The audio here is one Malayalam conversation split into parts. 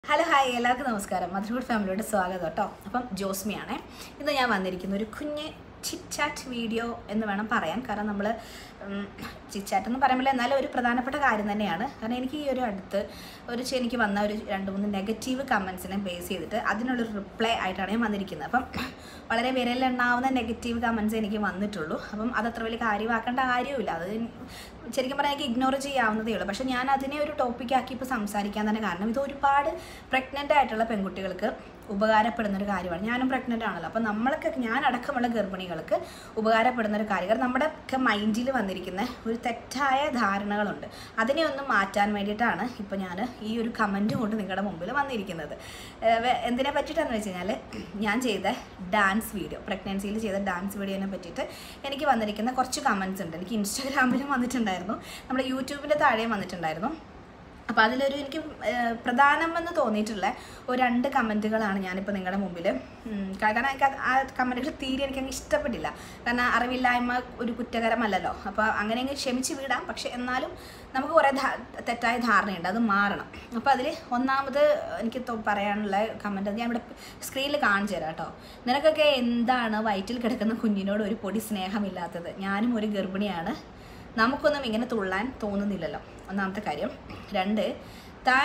ഹലോ ഹായ് എല്ലാവർക്കും നമസ്കാരം മധുരൂർ ഫാമിലിയുടെ സ്വാഗതം കേട്ടോ അപ്പം ജോസ്മിയാണേ ഇന്ന് ഞാൻ വന്നിരിക്കുന്ന ഒരു കുഞ്ഞ് ചിറ്റ് വീഡിയോ എന്ന് വേണം പറയാൻ കാരണം നമ്മൾ ചിറ്റാറ്റ് എന്ന് പറയുമ്പോൾ എന്നാലും ഒരു പ്രധാനപ്പെട്ട കാര്യം തന്നെയാണ് കാരണം എനിക്ക് ഈ ഒരു അടുത്ത് ഒരു ചെ- എനിക്ക് വന്ന ഒരു രണ്ട് മൂന്ന് നെഗറ്റീവ് കമൻസിനെ ബേസ് ചെയ്തിട്ട് അതിനുള്ളൊരു റിപ്ലൈ ആയിട്ടാണ് ഞാൻ വന്നിരിക്കുന്നത് അപ്പം വളരെ വിരലിലെണ്ണാവുന്ന നെഗറ്റീവ് കമൻസ് എനിക്ക് വന്നിട്ടുള്ളൂ അപ്പം അതത്ര വലിയ കാര്യമാക്കേണ്ട കാര്യവുമില്ല അത് ശരിക്കും പറഞ്ഞാൽ എനിക്ക് ഇഗ്നോർ ചെയ്യാവുന്നതേ ഉള്ളൂ പക്ഷേ ഞാൻ അതിനെ ഒരു ടോപ്പിക്കാക്കി ഇപ്പോൾ സംസാരിക്കാൻ തന്നെ കാരണം ഇത് ഒരുപാട് പ്രഗ്നൻ്റ് ആയിട്ടുള്ള പെൺകുട്ടികൾക്ക് ഉപകാരപ്പെടുന്ന ഒരു കാര്യമാണ് ഞാനും പ്രഗ്നൻ്റ് ആണല്ലോ അപ്പോൾ നമ്മളൊക്കെ ഞാൻ അടക്കമുള്ള ഗർഭിണികൾക്ക് ഉപകാരപ്പെടുന്ന ഒരു കാര്യം കാരണം നമ്മുടെ ഒക്കെ മൈൻഡിൽ വന്നിരിക്കുന്ന ഒരു തെറ്റായ ധാരണകളുണ്ട് അതിനെ ഒന്ന് മാറ്റാൻ വേണ്ടിയിട്ടാണ് ഇപ്പോൾ ഞാൻ ഈ ഒരു കമൻറ്റ് കൊണ്ട് നിങ്ങളുടെ മുമ്പിൽ വന്നിരിക്കുന്നത് ഏഹ് വെ- എന്തിനെ പറ്റിയിട്ടാണെന്ന് വെച്ച് കഴിഞ്ഞാൽ ഞാൻ ചെയ്ത ഡാൻസ് വീഡിയോ പ്രഗ്നൻസിയിൽ ചെയ്ത ഡാൻസ് വീഡിയോനെ പറ്റിയിട്ട് എനിക്ക് വന്നിരിക്കുന്ന കുറച്ച് കമൻസ് ഉണ്ട് എനിക്ക് ഇൻസ്റ്റാഗ്രാമിലും വന്നിട്ടുണ്ടായിരുന്നു നമ്മുടെ യൂട്യൂബിൻ്റെ താഴെയും വന്നിട്ടുണ്ടായിരുന്നു അപ്പോൾ അതിലൊരു എനിക്ക് ഏഹ്, പ്രധാനമെന്ന് തോന്നിയിട്ടുള്ള ഒരു രണ്ട് കമൻറ്റുകളാണ് ഞാനിപ്പോൾ നിങ്ങളുടെ മുമ്പിൽ ഉം, കാരണം എനിക്ക് അത് ആ കമൻറ്റുകൾ തീരെ എനിക്ക് അങ്ങ് ഇഷ്ടപ്പെട്ടില്ല കാരണം അറിവില്ലായ്മ ഒരു കുറ്റകരമല്ലല്ലോ അപ്പോൾ അങ്ങനെ അങ്ങ് ക്ഷമിച്ച് വിടാം പക്ഷെ എന്നാലും നമുക്ക് കുറേ ധാ തെറ്റായ ധാരണയുണ്ട് അത് മാറണം അപ്പോൾ അതിൽ ഒന്നാമത് എനിക്ക് തോ- പറയാനുള്ള കമൻറ്റ് ഞാൻ ഇവിടെ സ്ക്രീനിൽ കാണിച്ചു തരാം കേട്ടോ നിനക്കൊക്കെ എന്താണ് വയറ്റിൽ കിടക്കുന്ന കുഞ്ഞിനോട് ഒരു പൊടി സ്നേഹമില്ലാത്തത് ഞാനും ഒരു ഗർഭിണിയാണ് നമുക്കൊന്നും ഇങ്ങനെ തുള്ളാൻ തോന്നുന്നില്ലല്ലോ ഒന്നാമത്തെ കാര്യം രണ്ട് താൻ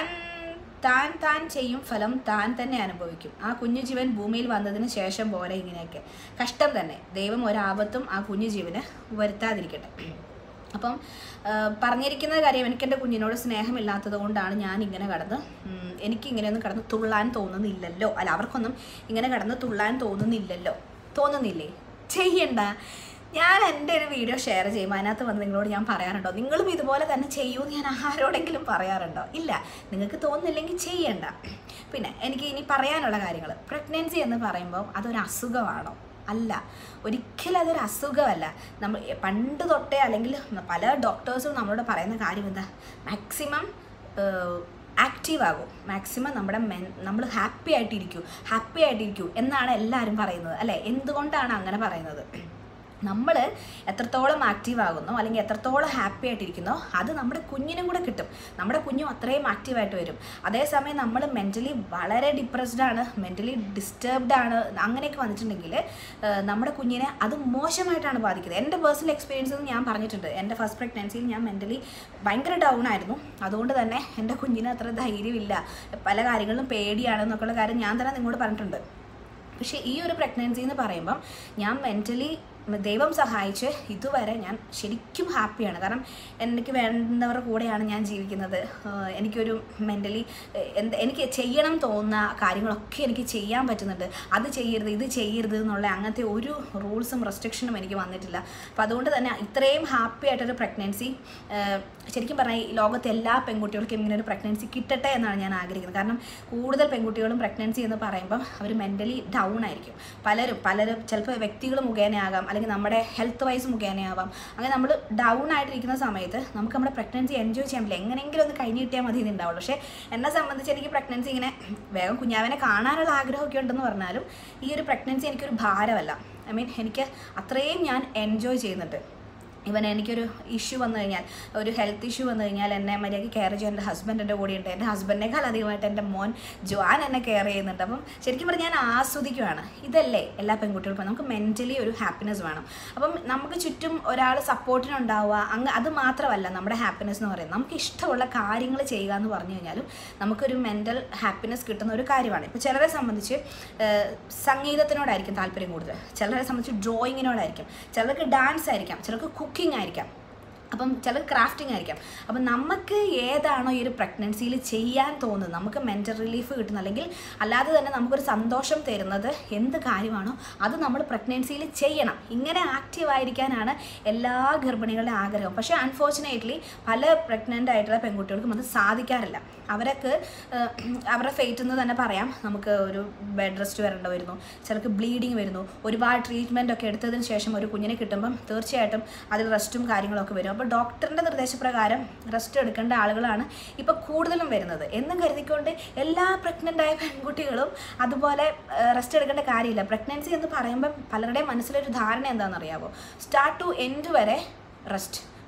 താൻ താൻ ചെയ്യും ഫലം താൻ തന്നെ അനുഭവിക്കും ആ കുഞ്ഞു ജീവൻ ഭൂമിയിൽ വന്നതിന് ശേഷം പോലെ ഇങ്ങനെയൊക്കെ കഷ്ടം തന്നെ ദൈവം ഒരാപത്തും ആ കുഞ്ഞു ജീവന് വരുത്താതിരിക്കട്ടെ അപ്പം ആ, പറഞ്ഞിരിക്കുന്ന കാര്യം എനിക്ക് എൻ്റെ കുഞ്ഞിനോട് സ്നേഹമില്ലാത്തത് കൊണ്ടാണ് ഞാൻ ഇങ്ങനെ കടന്ന് ഉം, എനിക്ക് ഇങ്ങനെയൊന്നും കടന്ന് തുള്ളാൻ തോന്നുന്നില്ലല്ലോ അല്ല അവർക്കൊന്നും ഇങ്ങനെ കടന്ന് തുള്ളാൻ തോന്നുന്നില്ലല്ലോ തോന്നുന്നില്ലേ ചെയ്യണ്ട ഞാൻ എൻ്റെ ഒരു വീഡിയോ ഷെയർ ചെയ്യുമ്പോൾ അതിനകത്ത് വന്ന് നിങ്ങളോട് ഞാൻ പറയാറുണ്ടോ നിങ്ങളും ഇതുപോലെ തന്നെ ചെയ്യൂ എന്ന് ഞാൻ ആരോടെങ്കിലും പറയാറുണ്ടോ ഇല്ല നിങ്ങൾക്ക് തോന്നുന്നില്ലെങ്കിൽ ചെയ്യണ്ട പിന്നെ എനിക്ക് ഇനി പറയാനുള്ള കാര്യങ്ങൾ പ്രഗ്നൻസി എന്ന് പറയുമ്പോൾ അതൊരു അസുഖമാണോ അല്ല ഒരിക്കലും അതൊരു അസുഖമല്ല നമ്മൾ പണ്ട് തൊട്ടേ അല്ലെങ്കിൽ പല ഡോക്ടേഴ്സും നമ്മളോട് പറയുന്ന കാര്യം എന്താ മാക്സിമം ആക്റ്റീവ് ആകും മാക്സിമം നമ്മുടെ മെൻ നമ്മൾ ഹാപ്പി ആയിട്ടിരിക്കൂ ഹാപ്പി ആയിട്ടിരിക്കൂ എന്നാണ് എല്ലാവരും പറയുന്നത് അല്ലേ എന്തുകൊണ്ടാണ് അങ്ങനെ പറയുന്നത് നമ്മൾ എത്രത്തോളം ആക്റ്റീവ് ആകുന്നോ അല്ലെങ്കിൽ എത്രത്തോളം ഹാപ്പി ആയിട്ടിരിക്കുന്നോ അത് നമ്മുടെ കുഞ്ഞിനും കൂടെ കിട്ടും നമ്മുടെ കുഞ്ഞും അത്രയും ആക്റ്റീവായിട്ട് വരും അതേസമയം നമ്മൾ മെൻ്റലി വളരെ ഡിപ്രസ്ഡ് ആണ് മെൻ്റലി ഡിസ്റ്റർബ്ഡ് ആണ് അങ്ങനെയൊക്കെ വന്നിട്ടുണ്ടെങ്കിൽ ഏഹ്, നമ്മുടെ കുഞ്ഞിനെ അത് മോശമായിട്ടാണ് ബാധിക്കുന്നത് എൻ്റെ പേഴ്സണൽ എക്സ്പീരിയൻസ് ഞാൻ പറഞ്ഞിട്ടുണ്ട് എൻ്റെ ഫസ്റ്റ് പ്രഗ്നൻസിയിൽ ഞാൻ മെൻ്റലി ഭയങ്കര ഡൗൺ ആയിരുന്നു അതുകൊണ്ട് തന്നെ എൻ്റെ കുഞ്ഞിന് അത്ര ധൈര്യമില്ല പല കാര്യങ്ങളിലും പേടിയാണ് എന്നൊക്കെയുള്ള കാര്യം ഞാൻ തന്നെ നിങ്ങളോട് പറഞ്ഞിട്ടുണ്ട് പക്ഷേ ഈ ഒരു പ്രഗ്നൻസി എന്ന് പറയുമ്പം ഞാൻ മെൻ്റലി ദൈവം സഹായിച്ച് ഇതുവരെ ഞാൻ ശരിക്കും ഹാപ്പിയാണ് കാരണം എനിക്ക് വേണ്ടവരുടെ കൂടെയാണ് ഞാൻ ജീവിക്കുന്നത് ആഹ് എനിക്കൊരു മെൻ്റലി എന്ത് എനിക്ക് ചെയ്യണം തോന്നുന്ന കാര്യങ്ങളൊക്കെ എനിക്ക് ചെയ്യാൻ പറ്റുന്നുണ്ട് അത് ചെയ്യരുത് ഇത് ചെയ്യരുത് എന്നുള്ള അങ്ങനത്തെ ഒരു റൂൾസും റെസ്ട്രിക്ഷനും എനിക്ക് വന്നിട്ടില്ല അപ്പം അതുകൊണ്ട് തന്നെ ഇത്രയും ഹാപ്പി ആയിട്ടൊരു പ്രഗ്നൻസി ശരിക്കും പറഞ്ഞാൽ ഈ ലോകത്തെ എല്ലാ പെൺകുട്ടികൾക്കും ഇങ്ങനെ ഒരു പ്രഗ്നൻസി കിട്ടട്ടെ എന്നാണ് ഞാൻ ആഗ്രഹിക്കുന്നത് കാരണം കൂടുതൽ പെൺകുട്ടികളും പ്രഗ്നൻസി എന്ന് പറയുമ്പം അവർ മെൻ്റലി ഡൗൺ ആയിരിക്കും പലരും പലരും ചിലപ്പോൾ വ്യക്തികൾ മുഖേനയാകാം അല്ലെങ്കിൽ നമ്മുടെ ഹെൽത്ത് വൈസ് മുഖേനയാവാം അങ്ങനെ നമ്മൾ ഡൗൺ ആയിട്ടിരിക്കുന്ന സമയത്ത് നമുക്ക് നമ്മുടെ പ്രഗ്നൻസി എൻജോയ് ചെയ്യാൻ പറ്റില്ല എങ്ങനെയെങ്കിലും ഒന്ന് കഴിഞ്ഞ് കിട്ടിയാൽ മതി എന്നുണ്ടാവുള്ളൂ പക്ഷേ എന്നെ സംബന്ധിച്ച് എനിക്ക് പ്രഗ്നൻസി ഇങ്ങനെ വേഗം കുഞ്ഞാവിനെ കാണാനുള്ള ആഗ്രഹമൊക്കെ ഉണ്ടെന്ന് പറഞ്ഞാലും ഈ ഒരു പ്രഗ്നൻസി എനിക്കൊരു ഭാരമല്ല ഐ മീൻ എനിക്ക് അത്രയും ഞാൻ എൻജോയ് ചെയ്യുന്നുണ്ട് ഇവൻ എനിക്കൊരു ഇഷ്യൂ വന്നു കഴിഞ്ഞാൽ ഒരു ഹെൽത്ത് ഇഷ്യൂ വന്നു കഴിഞ്ഞാൽ എന്നെ മര്യാദയ്ക്ക് കെയർ ചെയ്യാൻ എൻ്റെ ഹസ്ബൻഡ് എൻ്റെ കൂടെയുണ്ട് എൻ്റെ ഹസ്ബൻഡിനേക്കാൾ അധികമായിട്ട് എൻ്റെ മോൻ ജോൻ എന്നെ കെയർ ചെയ്യുന്നുണ്ട് അപ്പം ശരിക്കും പറഞ്ഞാൽ ഞാൻ ആസ്വദിക്കുകയാണ് ഇതല്ലേ എല്ലാ പെൺകുട്ടികൾക്കും നമുക്ക് മെൻ്റലി ഒരു ഹാപ്പിനെസ് വേണം അപ്പം നമുക്ക് ചുറ്റും ഒരാൾ സപ്പോർട്ടിനുണ്ടാവുക അങ്ങ് അത് മാത്രമല്ല നമ്മുടെ ഹാപ്പിനെസ് എന്ന് പറയുന്നത് നമുക്ക് ഇഷ്ടമുള്ള കാര്യങ്ങൾ ചെയ്യുക എന്ന് പറഞ്ഞു കഴിഞ്ഞാലും നമുക്കൊരു മെൻ്റൽ ഹാപ്പിനെസ് കിട്ടുന്ന ഒരു കാര്യമാണ് ഇപ്പോൾ ചിലരെ സംബന്ധിച്ച് ഏഹ്, സംഗീതത്തിനോടായിരിക്കും താല്പര്യം കൂടുതൽ ചിലരെ സംബന്ധിച്ച് ഡ്രോയിങ്ങിനോടായിരിക്കും ചിലർക്ക് ഡാൻസ് ആയിരിക്കാം ചിലർക്ക് കുക്കിംഗ് ആയിരിക്കാം അപ്പം ചിലർ ക്രാഫ്റ്റിംഗ് ആയിരിക്കാം അപ്പം നമുക്ക് ഏതാണോ ഈ ഒരു പ്രഗ്നൻസിയിൽ ചെയ്യാൻ തോന്നുന്നത് നമുക്ക് മെൻ്റൽ റിലീഫ് കിട്ടുന്ന അല്ലെങ്കിൽ അല്ലാതെ തന്നെ നമുക്കൊരു സന്തോഷം തരുന്നത് എന്ത് കാര്യമാണോ അത് നമ്മൾ പ്രഗ്നൻസിയിൽ ചെയ്യണം ഇങ്ങനെ ആക്റ്റീവ് ആയിരിക്കാനാണ് എല്ലാ ഗർഭിണികളുടെ ആഗ്രഹം പക്ഷേ അൺഫോർച്ചുനേറ്റ്ലി പല പ്രഗ്നൻ്റ് ആയിട്ടുള്ള പെൺകുട്ടികൾക്കും അത് സാധിക്കാറില്ല അവരൊക്കെ ഏഹ്, അവരുടെ ഫേറ്റ് എന്ന് തന്നെ പറയാം നമുക്ക് ഒരു ബെഡ് റെസ്റ്റ് വരേണ്ട വരുന്നു ചിലർക്ക് ബ്ലീഡിങ് വരുന്നു ഒരുപാട് ട്രീറ്റ്മെൻ്റ് ഒക്കെ എടുത്തതിന് ശേഷം ഒരു കുഞ്ഞിനെ കിട്ടുമ്പം തീർച്ചയായിട്ടും അതിൽ റെസ്റ്റും കാര്യങ്ങളൊക്കെ വരും അപ്പോൾ ഡോക്ടറിൻ്റെ നിർദ്ദേശപ്രകാരം റെസ്റ്റ് എടുക്കേണ്ട ആളുകളാണ് ഇപ്പോൾ കൂടുതലും വരുന്നത് എന്നും കരുതിക്കൊണ്ട് എല്ലാ പ്രഗ്നൻ്റ് ആയ പെൺകുട്ടികളും അതുപോലെ റെസ്റ്റ് എടുക്കേണ്ട കാര്യമില്ല പ്രഗ്നൻസി എന്ന് പറയുമ്പം പലരുടെയും മനസ്സിലൊരു ധാരണ എന്താണെന്നറിയാമോ സ്റ്റാർട്ട് ടു എൻഡ് വരെ റെസ്റ്റ്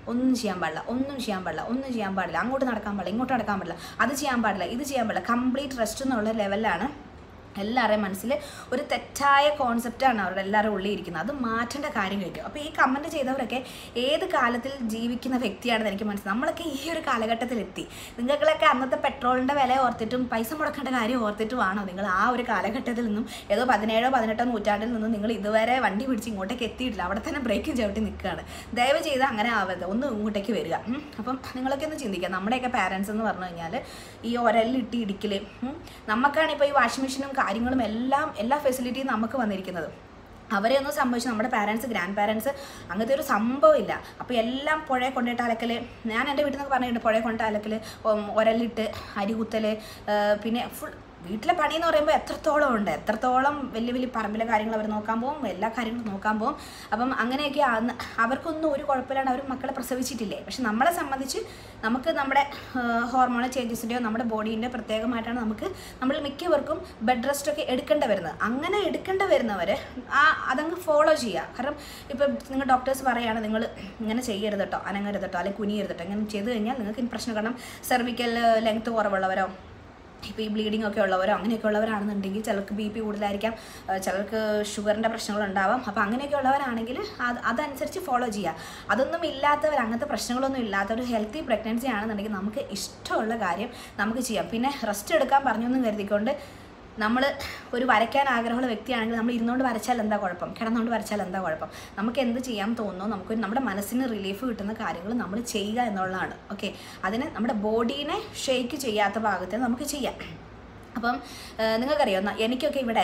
ഒന്നും ചെയ്യാൻ പാടില്ല ഒന്നും ചെയ്യാൻ പാടില്ല ഒന്നും ചെയ്യാൻ പാടില്ല അങ്ങോട്ട് നടക്കാൻ പാടില്ല ഇങ്ങോട്ട് നടക്കാൻ പാടില്ല അത് ചെയ്യാൻ പാടില്ല ഇത് ചെയ്യാൻ പാടില്ല കംപ്ലീറ്റ് റെസ്റ്റ് എന്നുള്ള ലെവലിലാണ് എല്ലാവരുടെയും മനസ്സിൽ ഒരു തെറ്റായ കോൺസെപ്റ്റാണ് അവരുടെ എല്ലാവരുടെ ഉള്ളിൽ ഇരിക്കുന്നത് അത് മാറ്റേണ്ട കാര്യം കഴിക്കും അപ്പോൾ ഈ കമൻറ്റ് ചെയ്തവരൊക്കെ ഏത് കാലത്തിൽ ജീവിക്കുന്ന വ്യക്തിയാണെന്ന് എനിക്ക് മനസ്സിലായി നമ്മളൊക്കെ ഈ ഒരു കാലഘട്ടത്തിലെത്തി നിങ്ങൾക്കൊക്കെ അന്നത്തെ പെട്രോളിൻ്റെ വില ഓർത്തിട്ടും പൈസ മുടക്കേണ്ട കാര്യം ഓർത്തിട്ടുമാണോ നിങ്ങൾ ആ ഒരു കാലഘട്ടത്തിൽ നിന്നും ഏതോ പതിനേഴോ പതിനെട്ടോ നൂറ്റാണ്ടിൽ നിന്നും നിങ്ങൾ ഇതുവരെ വണ്ടി പിടിച്ച് ഇങ്ങോട്ടേക്ക് എത്തിയിട്ടില്ല അവിടെ തന്നെ ബ്രേക്കും ചവിട്ടി നിൽക്കുകയാണ് ദയവ് ചെയ്ത് അങ്ങനെ ആവരുത് ഒന്ന് ഇങ്ങോട്ടേക്ക് വരിക ഉം. അപ്പം നിങ്ങളൊക്കെ ഒന്ന് ചിന്തിക്കുക നമ്മുടെയൊക്കെ പാരൻസ് എന്ന് പറഞ്ഞു കഴിഞ്ഞാൽ ഈ ഒരലിട്ട് ഇടിക്കൽ നമുക്കാണ് ഇപ്പോൾ ഈ വാഷിംഗ് മെഷീനും കാര്യങ്ങളും എല്ലാം എല്ലാ ഫെസിലിറ്റിയും നമുക്ക് വന്നിരിക്കുന്നത് അവരെ ഒന്നും സംഭവിച്ചു നമ്മുടെ പാരൻസ് ഗ്രാൻഡ് പാരൻസ് അങ്ങനത്തെ ഒരു സംഭവമില്ല അപ്പോൾ എല്ലാം പുഴയെ കൊണ്ടിട്ട് അലക്കൽ ഞാൻ എൻ്റെ വീട്ടിൽ നിന്ന് പറഞ്ഞിട്ടുണ്ട് പുഴയെ കൊണ്ടിട്ട് അലക്കൽ ഒരലിട്ട് അരി കുത്തൽ പിന്നെ ഫുൾ വീട്ടിലെ പണി എന്ന് പറയുമ്പോൾ എത്രത്തോളം ഉണ്ട് എത്രത്തോളം വലിയ വലിയ പറമ്പിലെ കാര്യങ്ങൾ അവർ നോക്കാൻ പോകും എല്ലാ കാര്യങ്ങളും നോക്കാൻ പോകും അപ്പം അങ്ങനെയൊക്കെ അന്ന് അവർക്കൊന്നും ഒരു കുഴപ്പമില്ലാണ്ട് അവർ മക്കളെ പ്രസവിച്ചിട്ടില്ലേ പക്ഷെ നമ്മളെ സംബന്ധിച്ച് നമുക്ക് നമ്മുടെ ഹോർമോൺ ചേഞ്ചസിൻ്റെയോ നമ്മുടെ ബോഡീൻ്റെ പ്രത്യേകമായിട്ടാണ് നമുക്ക് നമ്മൾ മിക്കവർക്കും ബെഡ് റെസ്റ്റ് ഒക്കെ എടുക്കേണ്ടി വരുന്നത് അങ്ങനെ എടുക്കേണ്ടി വരുന്നവർ ആ അതങ്ങ് ഫോളോ ചെയ്യുക കാരണം ഇപ്പം നിങ്ങൾ ഡോക്ടേഴ്സ് പറയുകയാണ് നിങ്ങൾ ഇങ്ങനെ ചെയ്യരുത് കേട്ടോ അനങ്ങരുത് കേട്ടോ അല്ലെങ്കിൽ കുനിയരുത് കേട്ടോ ഇങ്ങനെ ചെയ്ത് കഴിഞ്ഞാൽ നിങ്ങൾക്ക് ഇനി പ്രശ്നം കാരണം സെർവിക്കൽ ലെങ്ത് കുറവുള്ളവരോ ഇപ്പോൾ ഈ ബ്ലീഡിംഗ് ഒക്കെ ഉള്ളവരോ അങ്ങനെയൊക്കെ ഉള്ളവരാണെന്നുണ്ടെങ്കിൽ ചിലർക്ക് ബി പി കൂടുതലായിരിക്കാം ആ, ചിലർക്ക് ഷുഗറിൻ്റെ പ്രശ്നങ്ങളുണ്ടാവാം അപ്പോൾ അങ്ങനെയൊക്കെ ഉള്ളവരാണെങ്കിൽ അത് അതനുസരിച്ച് ഫോളോ ചെയ്യുക അതൊന്നും ഇല്ലാത്തവർ അങ്ങനത്തെ പ്രശ്നങ്ങളൊന്നും ഇല്ലാത്തവർ ഹെൽത്തി പ്രഗ്നൻസി ആണെന്നുണ്ടെങ്കിൽ നമുക്ക് ഇഷ്ടമുള്ള കാര്യം നമുക്ക് ചെയ്യാം പിന്നെ റെസ്റ്റ് എടുക്കാൻ പറഞ്ഞൊന്നും കരുതിക്കൊണ്ട് നമ്മൾ ഒരു വരയ്ക്കാൻ ആഗ്രഹമുള്ള വ്യക്തിയാണെങ്കിൽ നമ്മൾ ഇരുന്നുകൊണ്ട് വരച്ചാൽ എന്താ കുഴപ്പം കിടന്നുകൊണ്ട് വരച്ചാൽ എന്താ കുഴപ്പം നമുക്ക് എന്ത് ചെയ്യാൻ തോന്നുന്നു നമുക്ക് നമ്മുടെ മനസ്സിന് റിലീഫ് കിട്ടുന്ന കാര്യങ്ങൾ നമ്മൾ ചെയ്യുക എന്നുള്ളതാണ് ഓക്കെ അതിന് നമ്മുടെ ബോഡീനെ ഷെയ്ക്ക് ചെയ്യാത്ത ഭാഗത്ത് നമുക്ക് ചെയ്യാം അപ്പം ആ, നിങ്ങൾക്കറിയാം ന- എനിക്കൊക്കെ ഇവിടെ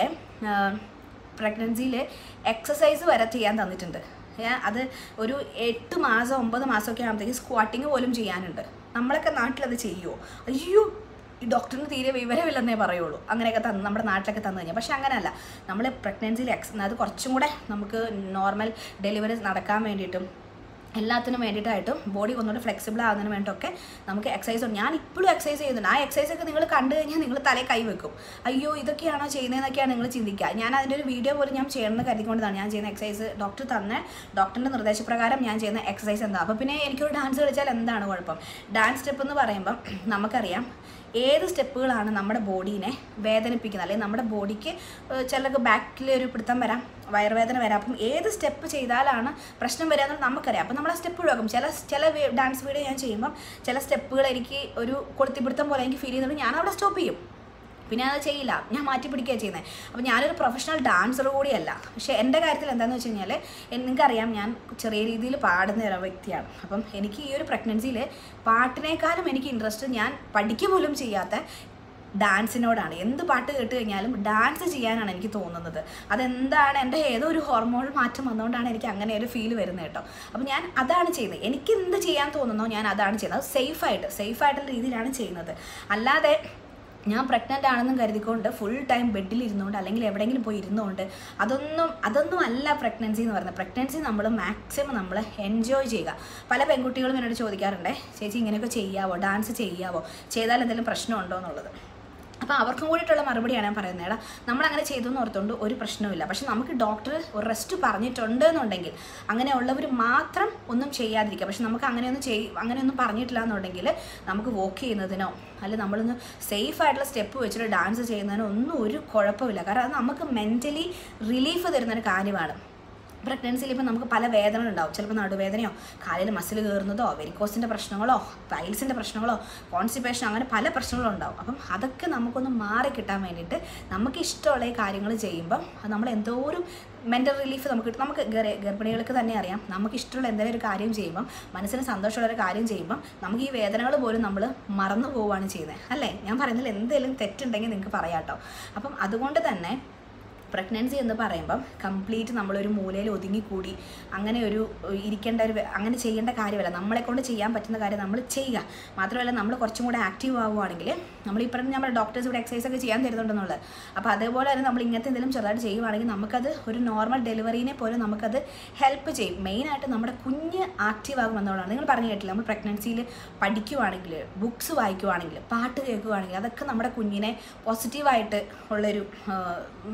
പ്രഗ്നൻസിയിൽ എക്സസൈസ് വരെ ചെയ്യാൻ തന്നിട്ടുണ്ട് ഏ, അത് ഒരു എട്ട് മാസം ഒമ്പത് മാസമൊക്കെ ആകുമ്പോഴത്തേക്ക് സ്ക്വാട്ടിങ് പോലും ചെയ്യാനുണ്ട് നമ്മളൊക്കെ നാട്ടിലത് ചെയ്യുമോ അയ്യോ ഈ ഡോക്ടറിന് തീരെ വിവരമില്ലെന്നേ പറയുള്ളൂ അങ്ങനെയൊക്കെ തന്ന് നമ്മുടെ നാട്ടിലൊക്കെ തന്നു കഴിഞ്ഞാൽ പക്ഷെ അങ്ങനെയല്ല നമ്മൾ പ്രഗ്നൻസിയിൽ എക്സ് അത് കുറച്ചും കൂടെ നമുക്ക് നോർമൽ ഡെലിവറി നടക്കാൻ വേണ്ടിയിട്ടും എല്ലാത്തിനും വേണ്ടിയിട്ടായിട്ടും ബോഡി ഒന്നുകൂടെ ഫ്ലെക്സിബിൾ ആകുന്നതിന് വേണ്ടിയിട്ടൊക്കെ നമുക്ക് എക്സസൈസ് ഉണ്ട് ഞാൻ ഇപ്പോഴും എക്സസൈസ് ചെയ്യുന്നുണ്ട് ആ എക്സസൈസ് ഒക്കെ നിങ്ങൾ കണ്ടു കഴിഞ്ഞാൽ നിങ്ങൾ തലേ കൈ വെക്കും അയ്യോ ഇതൊക്കെയാണോ ചെയ്യുന്നതെന്നൊക്കെയാണ് നിങ്ങൾ ചിന്തിക്കുക ഞാൻ അതിൻ്റെ ഒരു വീഡിയോ പോലും ഞാൻ ചെയ്യണമെന്ന് കരുതിക്കൊണ്ടാണ് ഞാൻ ചെയ്യുന്ന എക്സസൈസ് ഡോക്ടർ തന്ന ഡോക്ടറിൻ്റെ നിർദ്ദേശപ്രകാരം ഞാൻ ചെയ്യുന്ന എക്സസൈസ് എന്താ അപ്പോൾ പിന്നെ എനിക്കൊരു ഡാൻസ് കളിച്ചാൽ എന്താണ് കുഴപ്പം ഡാൻസ് സ്റ്റെപ്പ് എന്ന് പറയുമ്പം നമുക്കറിയാം ഏത് സ്റ്റെപ്പുകളാണ് നമ്മുടെ ബോഡീനെ വേദനിപ്പിക്കുന്നത് അല്ലെങ്കിൽ നമ്മുടെ ബോഡിക്ക് ചിലർക്ക് ബാക്കിൽ ഒരു പിടുത്തം വരാം വയറുവേദന വരാം അപ്പം ഏത് സ്റ്റെപ്പ് ചെയ്താലാണ് പ്രശ്നം വരിക എന്നുള്ളത് നമുക്കറിയാം അപ്പം നമ്മൾ ആ സ്റ്റെപ്പ് ഒഴിവാക്കും ചില ചില ഡാൻസ് വീഡിയോ ഞാൻ ചെയ്യുമ്പം ചില സ്റ്റെപ്പുകൾ എനിക്ക് ഒരു കൊളുത്തിപ്പിടുത്തം പോലെ എനിക്ക് ഫീൽ ചെയ്യുന്നുണ്ട് ഞാൻ അവിടെ സ്റ്റോപ്പ് ചെയ്യും പിന്നെ അത് ചെയ്യില്ല ഞാൻ മാറ്റി പിടിക്കുകയാണ് ചെയ്യുന്നത് അപ്പോൾ ഞാനൊരു പ്രൊഫഷണൽ ഡാൻസർ കൂടിയല്ല പക്ഷേ എൻ്റെ കാര്യത്തിൽ എന്താണെന്ന് വെച്ച് കഴിഞ്ഞാൽ നിങ്ങൾക്കറിയാം ഞാൻ ചെറിയ രീതിയിൽ പാടുന്ന ഒരു വ്യക്തിയാണ് അപ്പം എനിക്ക് ഈ ഒരു പ്രഗ്നൻസിയിൽ പാട്ടിനേക്കാളും എനിക്ക് ഇൻട്രസ്റ്റ് ഞാൻ പഠിക്കുക പോലും ചെയ്യാത്ത ഡാൻസിനോടാണ് എന്ത് പാട്ട് കേട്ട് കഴിഞ്ഞാലും ഡാൻസ് ചെയ്യാനാണ് എനിക്ക് തോന്നുന്നത് അതെന്താണ് എൻ്റെ ഏതോ ഒരു ഹോർമോൺ മാറ്റം വന്നുകൊണ്ടാണ് എനിക്ക് അങ്ങനെ ഒരു ഫീൽ വരുന്നത് കേട്ടോ അപ്പോൾ ഞാൻ അതാണ് ചെയ്യുന്നത് എനിക്ക് എന്ത് ചെയ്യാൻ തോന്നുന്നോ ഞാൻ അതാണ് ചെയ്യുന്നത് അത് സേഫായിട്ട് സേഫായിട്ടുള്ള രീതിയിലാണ് ചെയ്യുന്നത് അല്ലാതെ ഞാൻ പ്രഗ്നൻ്റ് ആണെന്നും കരുതിക്കൊണ്ട് ഫുൾ ടൈം ബെഡിൽ ഇരുന്നുകൊണ്ട് അല്ലെങ്കിൽ എവിടെയെങ്കിലും പോയി ഇരുന്നുകൊണ്ട് അതൊന്നും അതൊന്നും അല്ല പ്രഗ്നൻസി എന്ന് പറയുന്നത് പ്രഗ്നൻസി നമ്മൾ മാക്സിമം നമ്മൾ എൻജോയ് ചെയ്യുക പല പെൺകുട്ടികളും എന്നോട് ചോദിക്കാറുണ്ട് ചേച്ചി ഇങ്ങനെയൊക്കെ ചെയ്യാവോ ഡാൻസ് ചെയ്യാവോ ചെയ്താൽ എന്തെങ്കിലും പ്രശ്നമുണ്ടോ എന്നുള്ളത് അപ്പോൾ അവർക്കും കൂടിയിട്ടുള്ള മറുപടിയാണ് ഞാൻ പറയുന്നത് എടാ നമ്മൾ അങ്ങനെ ചെയ്തു എന്ന് ഓർത്തുകൊണ്ട് ഒരു പ്രശ്നവുമില്ല പക്ഷെ നമുക്ക് ഡോക്ടർ ഒരു റെസ്റ്റ് പറഞ്ഞിട്ടുണ്ട് എന്നുണ്ടെങ്കിൽ അങ്ങനെയുള്ളവർ മാത്രം ഒന്നും ചെയ്യാതിരിക്കുക പക്ഷെ നമുക്ക് അങ്ങനെയൊന്നും ചെയ് അങ്ങനെയൊന്നും പറഞ്ഞിട്ടില്ല എന്നുണ്ടെങ്കിൽ നമുക്ക് വോക്ക് ചെയ്യുന്നതിനോ അല്ലെങ്കിൽ നമ്മളൊന്ന് സേഫ് ആയിട്ടുള്ള സ്റ്റെപ്പ് വെച്ചിട്ട് ഡാൻസ് ചെയ്യുന്നതിനോ ഒന്നും ഒരു കുഴപ്പമില്ല കാരണം അത് നമുക്ക് മെൻ്റലി റിലീഫ് തരുന്ന ഒരു കാര്യമാണ് പ്രഗ്നൻസിയിൽ ഇപ്പം നമുക്ക് പല വേദനകളുണ്ടാവും ചിലപ്പോൾ നടുവേദനയോ കാലിൽ മസിൽ കയറുന്നതോ വെരിക്കോസിൻ്റെ പ്രശ്നങ്ങളോ പൈൽസിൻ്റെ പ്രശ്നങ്ങളോ കോൺസ്റ്റിപ്പേഷൻ അങ്ങനെ പല പ്രശ്നങ്ങളും ഉണ്ടാവും അപ്പം അതൊക്കെ നമുക്കൊന്ന് മാറി കിട്ടാൻ വേണ്ടിയിട്ട് നമുക്ക് ഇഷ്ടമുള്ള ഈ കാര്യങ്ങൾ ചെയ്യുമ്പം അത് നമ്മൾ എന്തോരം മെൻ്റൽ റിലീഫ് നമുക്ക് കിട്ടും നമുക്ക് ഗർ- ഗർഭിണികൾക്ക് തന്നെ അറിയാം നമുക്ക് ഇഷ്ടമുള്ള എന്തെങ്കിലും ഒരു കാര്യം ചെയ്യുമ്പം മനസ്സിന് സന്തോഷമുള്ള ഒരു കാര്യം ചെയ്യുമ്പം നമുക്ക് ഈ വേദനകൾ പോലും നമ്മൾ മറന്നു പോവുകയാണ് ചെയ്യുന്നത് അല്ലേ ഞാൻ പറയുന്നതിൽ എന്തെങ്കിലും തെറ്റുണ്ടെങ്കിൽ നിങ്ങൾക്ക് പറയാം കേട്ടോ അപ്പം അതുകൊണ്ട് തന്നെ പ്രഗ്നൻസി എന്ന് പറയുമ്പം കംപ്ലീറ്റ് നമ്മളൊരു മൂലയിൽ ഒതുങ്ങിക്കൂടി അങ്ങനെ ഒരു ഏഹ്, ഇരിക്കേണ്ട ഒരു വെ- അങ്ങനെ ചെയ്യേണ്ട കാര്യമല്ല നമ്മളെ കൊണ്ട് ചെയ്യാൻ പറ്റുന്ന കാര്യം നമ്മൾ ചെയ്യുക മാത്രമല്ല നമ്മൾ കുറച്ചും കൂടെ ആക്റ്റീവ് ആവുകയാണെങ്കിൽ നമ്മൾ ഈ പറഞ്ഞ നമ്മുടെ ഡോക്ടേഴ്സ് ഇവിടെ എക്സസൈസ് ഒക്കെ ചെയ്യാൻ തരുന്നുണ്ടെന്നുള്ളത് അപ്പോൾ അതേപോലെ തന്നെ നമ്മൾ ഇങ്ങനത്തെ എന്തെങ്കിലും ചെറുതായിട്ട് ചെയ്യുവാണെങ്കിൽ നമുക്കത് ഒരു നോർമൽ ഡെലിവറീനെ പോലും നമുക്കത് ഹെൽപ്പ് ചെയ്യും മെയിനായിട്ട് നമ്മുടെ കുഞ്ഞ് ആക്റ്റീവ് ആകുമെന്നുള്ളതാണ് നിങ്ങൾ പറഞ്ഞു കേട്ടില്ല നമ്മൾ പ്രഗ്നൻസിയിൽ പഠിക്കുവാണെങ്കിൽ ബുക്സ് വായിക്കുവാണെങ്കിൽ പാട്ട് കേൾക്കുവാണെങ്കിൽ അതൊക്കെ നമ്മുടെ കുഞ്ഞിനെ പോസിറ്റീവായിട്ട് ഉള്ളൊരു